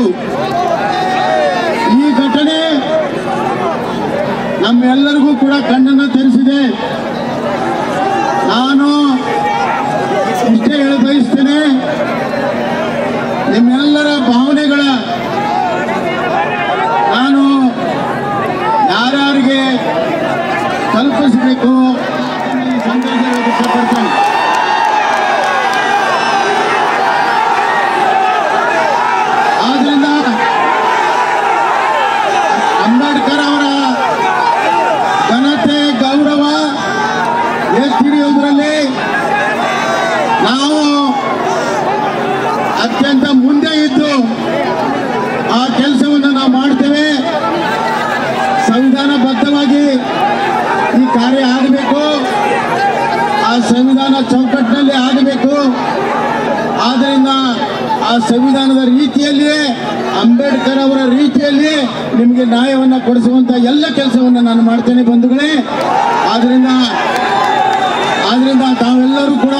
ಈ ಘಟನೆ ನಮ್ಮೆಲ್ಲರಿಗೂ ಕೂಡ ಕಣ್ಣನ್ನು ತರಿಸಿದೆ ನಾನು ಇಷ್ಟೇ ಹೇಳ ಬಯಸ್ತೇನೆ ನಿಮ್ಮೆಲ್ಲರ ಭಾವನೆಗಳ ನಾನು ಯಾರ್ಯಾರಿಗೆ ಕಲ್ಪಿಸಬೇಕು ಈ ಸಂದೇಶ ಹೇಳಕ್ಕೆ ಇಷ್ಟಪಡ್ತೇನೆ ಆದ್ರಿಂದ ಅಂಬೇಡ್ಕರ್ ಅವರ ಘನತೆ ಗೌರವ ಎತ್ತಿ ಹಿಡಿಯುವುದರಲ್ಲಿ ನಾವು ಅತ್ಯಂತ ಮುಂದೆ ಇದ್ದು ಆ ಕೆಲಸವನ್ನು ನಾವು ಮಾಡ್ತೇವೆ ಸಂವಿಧಾನಬದ್ಧವಾಗಿ ಈ ಕಾರ್ಯ ಆಗಬೇಕು ಆ ಸಂವಿಧಾನ ಚೌಕಟ್ಟಿನಲ್ಲಿ ಆಗಬೇಕು ಆದ್ದರಿಂದ ಆ ಸಂವಿಧಾನದ ರೀತಿಯಲ್ಲಿಯೇ ಅಂಬೇಡ್ಕರ್ ಅವರ ರೀತಿಯಲ್ಲಿ ನಿಮಗೆ ನ್ಯಾಯವನ್ನು ಕೊಡಿಸುವಂತ ಎಲ್ಲ ಕೆಲಸವನ್ನು ನಾನು ಮಾಡ್ತೇನೆ ಬಂಧುಗಳೇ ಆದ್ರಿಂದ ಆದ್ರಿಂದ ತಾವೆಲ್ಲರೂ ಕೂಡ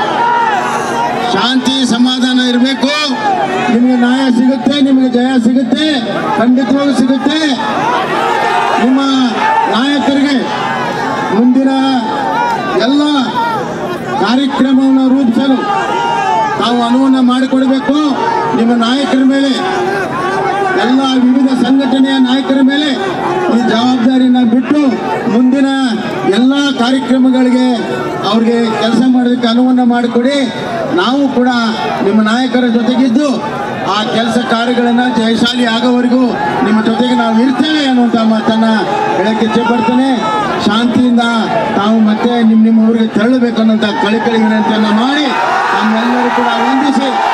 ಶಾಂತಿ ಸಮಾಧಾನ ಇರಬೇಕು ನಿಮಗೆ ನ್ಯಾಯ ಸಿಗುತ್ತೆ ನಿಮಗೆ ಜಯ ಸಿಗುತ್ತೆ ಖಂಡಿತವಾಗೂ ಸಿಗುತ್ತೆ ನಿಮ್ಮ ನಾಯಕರಿಗೆ ಮುಂದಿನ ಎಲ್ಲ ಕಾರ್ಯಕ್ರಮವನ್ನು ರೂಪಿಸಲು ತಾವು ಅನುವನ್ನು ಮಾಡಿಕೊಡಬೇಕು ನಿಮ್ಮ ನಾಯಕರ ಮೇಲೆ ಎಲ್ಲ ವಿವಿಧ ಸಂಘಟನೆಯ ನಾಯಕರ ಮೇಲೆ ಈ ಜವಾಬ್ದಾರಿನ ಬಿಟ್ಟು ಮುಂದಿನ ಎಲ್ಲ ಕಾರ್ಯಕ್ರಮಗಳಿಗೆ ಅವ್ರಿಗೆ ಕೆಲಸ ಮಾಡೋದಕ್ಕೆ ಅನುವನ್ನು ಮಾಡಿಕೊಡಿ ನಾವು ಕೂಡ ನಿಮ್ಮ ನಾಯಕರ ಜೊತೆಗಿದ್ದು ಆ ಕೆಲಸ ಕಾರ್ಯಗಳನ್ನು ಜಯಶಾಲಿ ಆಗೋವರೆಗೂ ನಿಮ್ಮ ಜೊತೆಗೆ ನಾವು ಇರ್ತೇವೆ ಅನ್ನುವಂಥ ಮಾತನ್ನ ಹೇಳಕ್ಕೆ ಇಚ್ಛೆಪಡ್ತೇನೆ ಶಾಂತಿಯಿಂದ ತಾವು ಮತ್ತೆ ನಿಮ್ಮ ನಿಮ್ಮ ಊರಿಗೆ ತೆರಳಬೇಕು ಅನ್ನೋಂಥ ಕಳಿಕಳಿ ವಿನಂತಿಯನ್ನು ಮಾಡಿ ನಮ್ಮೆಲ್ಲರೂ ಕೂಡ ವಂದಿಸಿ